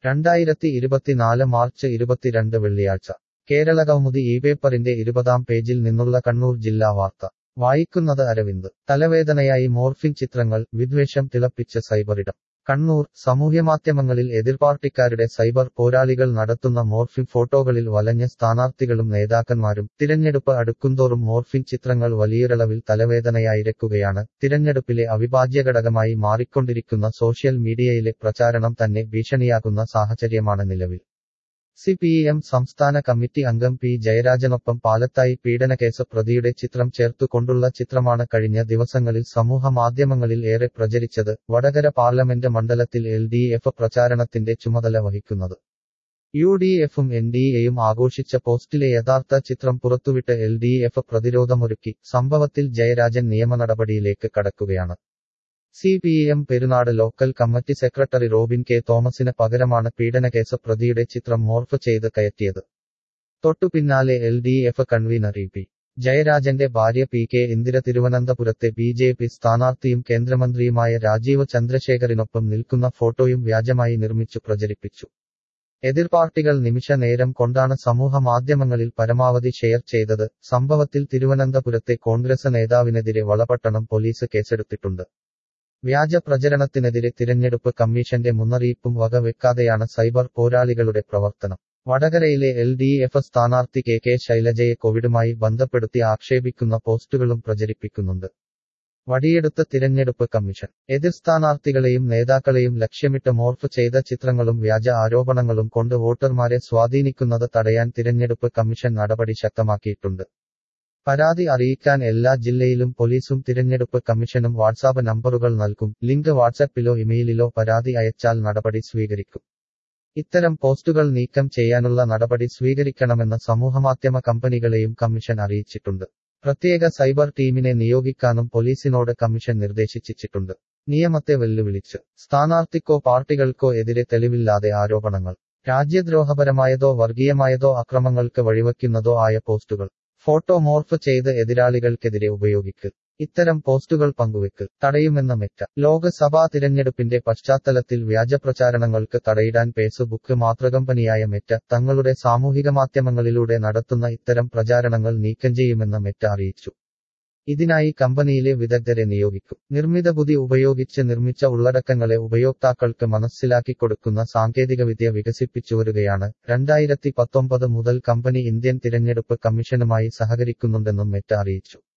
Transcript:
രണ്ടായിരത്തി ഇരുപത്തിനാല് മാർച്ച് ഇരുപത്തിരണ്ട് വെള്ളിയാഴ്ച കേരള കൗമുദി ഈ പേപ്പറിന്റെ ഇരുപതാം പേജിൽ നിന്നുള്ള കണ്ണൂർ ജില്ലാ വാർത്ത വായിക്കുന്നത് അരവിന്ദ് തലവേദനയായി മോർഫിംഗ് ചിത്രങ്ങൾ വിദ്വേഷം തിളപ്പിച്ച സൈബറിടം കണ്ണൂർ സമൂഹമാധ്യമങ്ങളിൽ എതിർപാർട്ടിക്കാരുടെ സൈബർ പോരാളികൾ നടത്തുന്ന മോർഫിംഗ് ഫോട്ടോകളിൽ വലഞ്ഞ സ്ഥാനാർത്ഥികളും നേതാക്കന്മാരും തിരഞ്ഞെടുപ്പ് അടുക്കുന്തോറും മോർഫിംഗ് ചിത്രങ്ങൾ വലിയൊരളവിൽ തലവേദനയായിരിക്കുകയാണ് തിരഞ്ഞെടുപ്പിലെ അവിഭാജ്യഘടകമായി മാറിക്കൊണ്ടിരിക്കുന്ന സോഷ്യൽ മീഡിയയിലെ പ്രചാരണം തന്നെ ഭീഷണിയാകുന്ന സാഹചര്യമാണ് നിലവിൽ സി പി എം സംസ്ഥാന കമ്മിറ്റി അംഗം പി ജയരാജനൊപ്പം പാലത്തായി പീഡനക്കേസ് പ്രതിയുടെ ചിത്രം ചേർത്തുകൊണ്ടുള്ള ചിത്രമാണ് കഴിഞ്ഞ ദിവസങ്ങളിൽ സമൂഹ മാധ്യമങ്ങളിൽ ഏറെ പ്രചരിച്ചത് വടകര പാർലമെന്റ് മണ്ഡലത്തിൽ എൽ ഡി എഫ് പ്രചാരണത്തിന്റെ ചുമതല വഹിക്കുന്നത് യു ഡി എഫും എൻ ഡി എയും ആഘോഷിച്ച പോസ്റ്റിലെ യഥാർത്ഥ ചിത്രം പുറത്തുവിട്ട് എൽ ഡി എഫ് പ്രതിരോധമൊരുക്കി സംഭവത്തിൽ ജയരാജൻ നിയമനടപടിയിലേക്ക് കടക്കുകയാണ് C P M Perunad local committee secretary Robin K തോമസിന് പകരമാണ് പീഡനക്കേസ് പ്രതിയുടെ ചിത്രം മോർഫ് ചെയ്ത് കയറ്റിയത് തൊട്ടു പിന്നാലെ L D F convener E P ജയരാജന്റെ ഭാര്യ പി കെ ഇന്ദിര തിരുവനന്തപുരത്തെ ബി ജെ പി സ്ഥാനാർത്ഥിയും കേന്ദ്രമന്ത്രിയുമായ രാജീവ് ചന്ദ്രശേഖറിനൊപ്പം നിൽക്കുന്ന ഫോട്ടോയും വ്യാജമായി നിർമ്മിച്ചു പ്രചരിപ്പിച്ചു എതിർപാർട്ടികൾ നിമിഷ നേരം കൊണ്ടാണ് സമൂഹ മാധ്യമങ്ങളിൽ പരമാവധി ഷെയർ ചെയ്തത് സംഭവത്തിൽ തിരുവനന്തപുരത്തെ കോൺഗ്രസ് നേതാവിനെതിരെ വളപട്ടണം പോലീസ് കേസെടുത്തിട്ടുണ്ട് വ്യാജ പ്രചരണത്തിനെതിരെ തിരഞ്ഞെടുപ്പ് കമ്മീഷന്റെ മുന്നറിയിപ്പും വകവെക്കാതെയാണ് സൈബർ പോരാളികളുടെ പ്രവർത്തനം വടകരയിലെ എൽ ഡി എഫ് സ്ഥാനാർത്ഥി കെ കെ ശൈലജയെ കോവിഡുമായി ബന്ധപ്പെടുത്തി ആക്ഷേപിക്കുന്ന പോസ്റ്റുകളും പ്രചരിപ്പിക്കുന്നുണ്ട് വടിയെടുത്ത തിരഞ്ഞെടുപ്പ് കമ്മീഷൻ എതിർ സ്ഥാനാർത്ഥികളെയും നേതാക്കളെയും ലക്ഷ്യമിട്ട് മോർഫ് ചെയ്ത ചിത്രങ്ങളും വ്യാജ ആരോപണങ്ങളും കൊണ്ട് വോട്ടർമാരെ സ്വാധീനിക്കുന്നത് തടയാൻ തിരഞ്ഞെടുപ്പ് കമ്മീഷൻ നടപടി ശക്തമാക്കിയിട്ടുണ്ട് പരാതി അറിയിക്കാൻ എല്ലാ ജില്ലയിലും പോലീസും തിരഞ്ഞെടുപ്പ് കമ്മീഷനും വാട്സാപ്പ് നമ്പറുകൾ നൽകും ലിങ്ക് വാട്സാപ്പിലോ ഇമെയിലിലോ പരാതി അയച്ചാൽ നടപടി സ്വീകരിക്കും ഇത്തരം പോസ്റ്റുകൾ നീക്കം ചെയ്യാനുള്ള നടപടി സ്വീകരിക്കണമെന്ന് സമൂഹമാധ്യമ കമ്പനികളെയും കമ്മീഷൻ അറിയിച്ചിട്ടുണ്ട് പ്രത്യേക സൈബർ ടീമിനെ നിയോഗിക്കാനും പോലീസിനോട് കമ്മീഷൻ നിർദ്ദേശിച്ചിട്ടുണ്ട് നിയമത്തെ വെല്ലുവിളിച്ച് സ്ഥാനാർത്ഥിക്കോ പാർട്ടികൾക്കോ എതിരെ തെളിവില്ലാതെ ആരോപണങ്ങൾ രാജ്യദ്രോഹപരമായതോ വർഗീയമായതോ അക്രമങ്ങൾക്ക് വഴിവെക്കുന്നതോ ആയ പോസ്റ്റുകൾ ഫോട്ടോ മോർഫ് ചെയ്ത് എതിരാളികൾക്കെതിരെ ഉപയോഗിക്കൽ ഇത്തരം പോസ്റ്റുകൾ പങ്കുവെക്കൽ തടയുമെന്ന മെറ്റ ലോക്സഭാ തിരഞ്ഞെടുപ്പിന്റെ പശ്ചാത്തലത്തിൽ വ്യാജപ്രചാരണങ്ങൾക്ക് തടയിടാൻ ഫേസ്ബുക്ക് മാതൃകമ്പനിയായ മെറ്റ തങ്ങളുടെ സാമൂഹിക മാധ്യമങ്ങളിലൂടെ നടത്തുന്ന ഇത്തരം പ്രചാരണങ്ങൾ നീക്കം ചെയ്യുമെന്ന് മെറ്റ അറിയിച്ചു ഇതിനായി കമ്പനിയിലെ വിദഗ്ധരെ നിയോഗിക്കും നിർമ്മിത ബുദ്ധി ഉപയോഗിച്ച് നിർമ്മിച്ച ഉള്ളടക്കങ്ങളെ ഉപയോക്താക്കൾക്ക് മനസ്സിലാക്കി കൊടുക്കുന്ന സാങ്കേതികവിദ്യ വികസിപ്പിച്ചുവരികയാണ് രണ്ടായിരത്തി പത്തൊമ്പത് മുതൽ കമ്പനി ഇന്ത്യൻ തിരഞ്ഞെടുപ്പ് കമ്മീഷനുമായി സഹകരിക്കുന്നുണ്ടെന്നും മെറ്റ അറിയിച്ചു